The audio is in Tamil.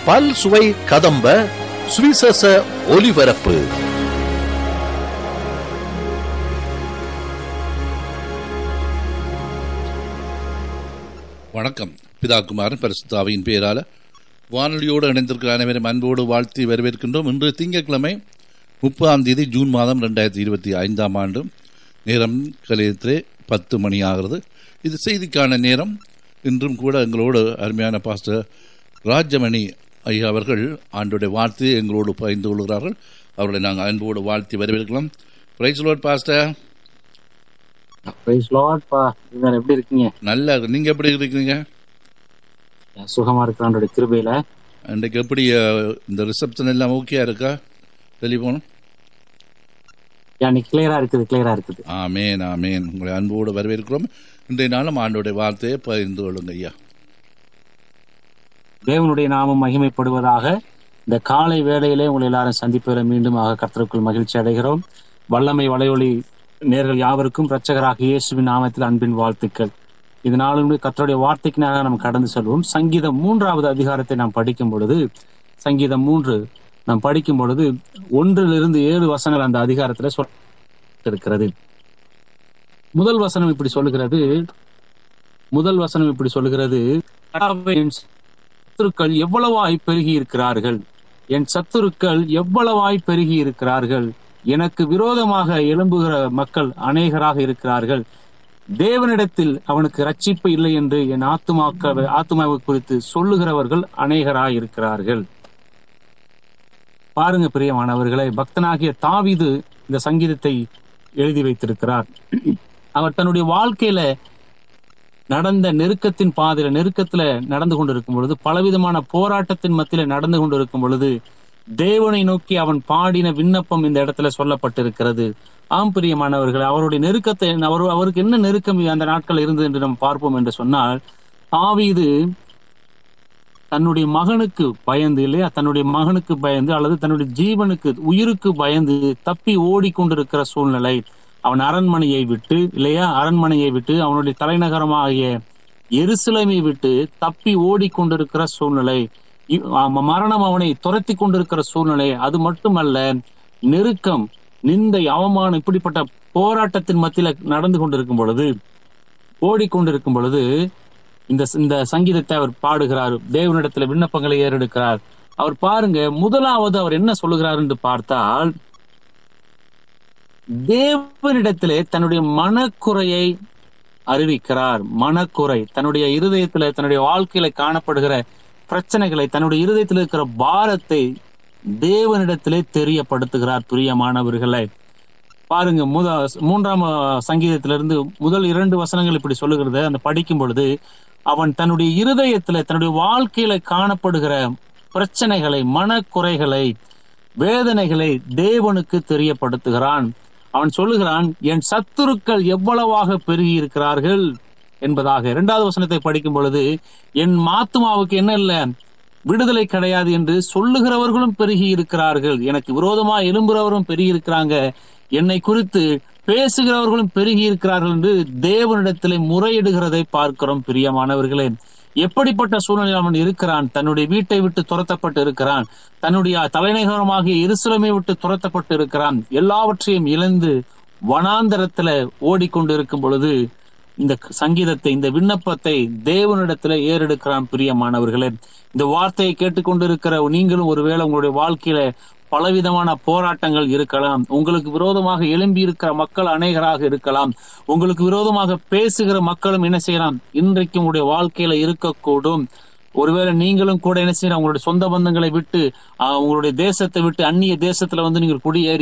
பல் சுவை கதம்ப சுவிசேஷ ஒலிபரப்பு வணக்கம் பிதா குமாரன் பரிசுத்தாவியின் பெயரால வானொலியோடு இணைந்திருக்கிற அனைவரும் அன்போடு வாழ்த்தி வரவேற்கின்றோம் இன்று திங்கட்கிழமை முப்பதாம் தேதி ஜூன் மாதம் ரெண்டாயிரத்தி இருபத்தி ஐந்தாம் ஆண்டு நேரம் கலையத்திலே பத்து மணி ஆகிறது இது செய்திக்கான நேரம் இன்றும் கூட எங்களோடு அருமையான பாஸ்டர் ராஜமணி ஐயா அவர்கள் ஆண்டுடைய வார்த்தையை எங்களோடு பகிர்ந்து கொள்கிறார்கள் அவர்களை நாங்கள் அன்போடு வாழ்த்தி வரவேற்கலாம் praise lord pastor praise lord பா இவர் எப்படி இருக்கீங்க நல்லா இருக்கு. நீங்க எப்படி இருக்கீங்க சுகமா இருக்கிறாண்டோட கிருபையில அன்றைக்கு எப்படி அஹ், இந்த ரிசப்ஷன் எல்லாம் ஓகேயா இருக்கா டெலிஃபோன் யா நீ கிளியரா இருக்குது கிளியரா இருக்குது ஆமேன் ஆமேன் உங்களை அன்போடு வரவேற்கிறோம் இன்றைய நாளும் ஆண்டோடைய வார்த்தையை பகிர்ந்து கொள்ளுங்க ஐயா தேவனுடைய நாமம் மகிமைப்படுவதாக இந்த காலை வேளையிலே உங்களை எல்லாரும் சந்திப்பதில் மீண்டுமாக கர்த்தருக்குள் மகிழ்ச்சி அடைகிறோம் வல்லமை வலையொலி நேர்கள் யாவருக்கும் இரட்சகராக இயேசுவின் நாமத்தில் அன்பின் வாழ்த்துக்கள் இதனாலும் கர்த்தருடைய வார்த்தைக்கு நாம் கடந்து செல்வோம் சங்கீதம் மூன்றாவது அதிகாரத்தை நாம் படிக்கும் பொழுது சங்கீதம் மூன்று நாம் படிக்கும் பொழுது ஒன்றிலிருந்து ஏழு வசனங்கள் அந்த அதிகாரத்துல சொல் இருக்கிறது முதல் வசனம் இப்படி சொல்லுகிறது முதல் வசனம் இப்படி சொல்லுகிறது "கர்த்தாவே, என் சத்துருக்கள் எவ்வளவாய் பெருகி இருக்கிறார்கள் என் சத்துருக்கள் எவ்வளவாய் பெருகி இருக்கிறார்கள் எனக்கு விரோதமாக எழும்புகிற மக்கள் அநேகராக இருக்கிறார்கள் தேவனிடத்தில் அவனுக்கு ரட்சிப்பு இல்லை என்று என் ஆத்துமாக்க ஆத்துமாவை குறித்து சொல்லுகிறவர்கள் அநேகராய் இருக்கிறார்கள் பாருங்க பிரியமானவர்களே பக்தனாகிய தாவீது இந்த சங்கீதத்தை எழுதி வைத்திருக்கிறார் அவர் தன்னுடைய வாழ்க்கையில நடந்த நெருக்கத்தின் பாதையில நெருக்கத்துல நடந்து கொண்டிருக்கும் பொழுது பலவிதமான போராட்டத்தின் மத்தியில நடந்து கொண்டிருக்கும் பொழுது தேவனை நோக்கி அவன் பாடின விண்ணப்பம் இந்த இடத்துல சொல்லப்பட்டிருக்கிறது ஆம் பிரியமானவர்கள் அவருடைய நெருக்கத்தை அவர் அவருக்கு என்ன நெருக்கம் அந்த நாட்கள் இருந்தது என்று நாம் பார்ப்போம் என்று சொன்னால் தாவீது தன்னுடைய மகனுக்கு பயந்து இல்லையா தன்னுடைய மகனுக்கு பயந்து அல்லது தன்னுடைய ஜீவனுக்கு உயிருக்கு பயந்து தப்பி ஓடிக்கொண்டிருக்கிற சூழ்நிலை அவன் அரண்மனையை விட்டு இல்லையா அரண்மனையை விட்டு அவனுடைய தலைநகரமாகிய எருசலேமை விட்டு தப்பி ஓடிக்கொண்டிருக்கிற சூழ்நிலை இ- ஆம- மரணம் அவனை துரத்தி கொண்டிருக்கிற சூழ்நிலை அது மட்டுமல்ல நெருக்கம் நிந்தை அவமானம் இப்படிப்பட்ட போராட்டத்தின் மத்தியில நடந்து கொண்டிருக்கும் பொழுது ஓடிக்கொண்டிருக்கும் பொழுது இந்த இந்த சங்கீதத்தை அவர் பாடுகிறார் தேவனிடத்துல விண்ணப்பங்களை ஏறெடுக்கிறார் அவர் பாருங்க முதலாவது அவர் என்ன சொல்லுகிறார் என்று பார்த்தால் தேவனிடத்திலே தன்னுடைய மனக்குறையை அறிவிக்கிறார் மனக்குறை தன்னுடைய இருதயத்துல தன்னுடைய வாழ்க்கையில காணப்படுகிற பிரச்சனைகளை தன்னுடைய இருதயத்தில் இருக்கிற பாரத்தை தேவனிடத்திலே தெரியப்படுத்துகிறார் பிரியமானவர்களை பாருங்க முத மூன்றாம் அஹ், சங்கீதத்திலிருந்து முதல் இரண்டு வசனங்கள் இப்படி சொல்லுகிறது அந்த படிக்கும் பொழுது அவன் தன்னுடைய இருதயத்துல தன்னுடைய வாழ்க்கையில காணப்படுகிற பிரச்சனைகளை மனக்குறைகளை வேதனைகளை தேவனுக்கு தெரியப்படுத்துகிறான் அவன் சொல்லுகிறான் என் சத்துருக்கள் எவ்வளவாக பெருகி இருக்கிறார்கள் என்பதாக இரண்டாவது வசனத்தை படிக்கும் பொழுது என் மாத்துமாவுக்கு என்ன இல்ல விடுதலை கிடையாது என்று சொல்லுகிறவர்களும் பெருகி இருக்கிறார்கள் எனக்கு விரோதமா எழும்புறவரும் பெருகி இருக்கிறாங்க என்னை குறித்து பேசுகிறவர்களும் பெருகி இருக்கிறார்கள் என்று தேவனிடத்திலே முறையிடுகிறதை பார்க்கிறோம் பிரியமானவர்களே எப்படிப்பட்ட சூழ்நிலையில் அவன் இருக்கிறான் தன்னுடைய வீட்டை விட்டு துரத்தப்பட்டு இருக்கிறான் தன்னுடைய தலைநகரமாகிய எருசலேமை விட்டு துரத்தப்பட்டு இருக்கிறான் எல்லாவற்றையும் இழந்து வனாந்தரத்துல ஓடிக்கொண்டு இருக்கும் பொழுது இந்த சங்கீதத்தை இந்த விண்ணப்பத்தை தேவனிடத்துல ஏறெடுக்கிறான் பிரியமானவர்களே இந்த வார்த்தையை கேட்டுக்கொண்டிருக்கிற நீங்களும் ஒருவேளை உங்களுடைய வாழ்க்கையில பலவிதமான போராட்டங்கள் இருக்கலாம் உங்களுக்கு விரோதமாக எழும்பி இருக்கிற மக்கள் அநேகராக இருக்கலாம் உங்களுக்கு விரோதமாக பேசுகிற மக்களும் என்ன செய்யலாம் இன்றைக்கு உங்களுடைய வாழ்க்கையில இருக்கக்கூடும் ஒருவேளை நீங்களும் கூட என்ன செய்யலாம் உங்களுடைய சொந்த பந்தங்களை விட்டு ஆஹ், உங்களுடைய தேசத்தை விட்டு அந்நிய தேசத்துல வந்து நீங்கள் குடியேறி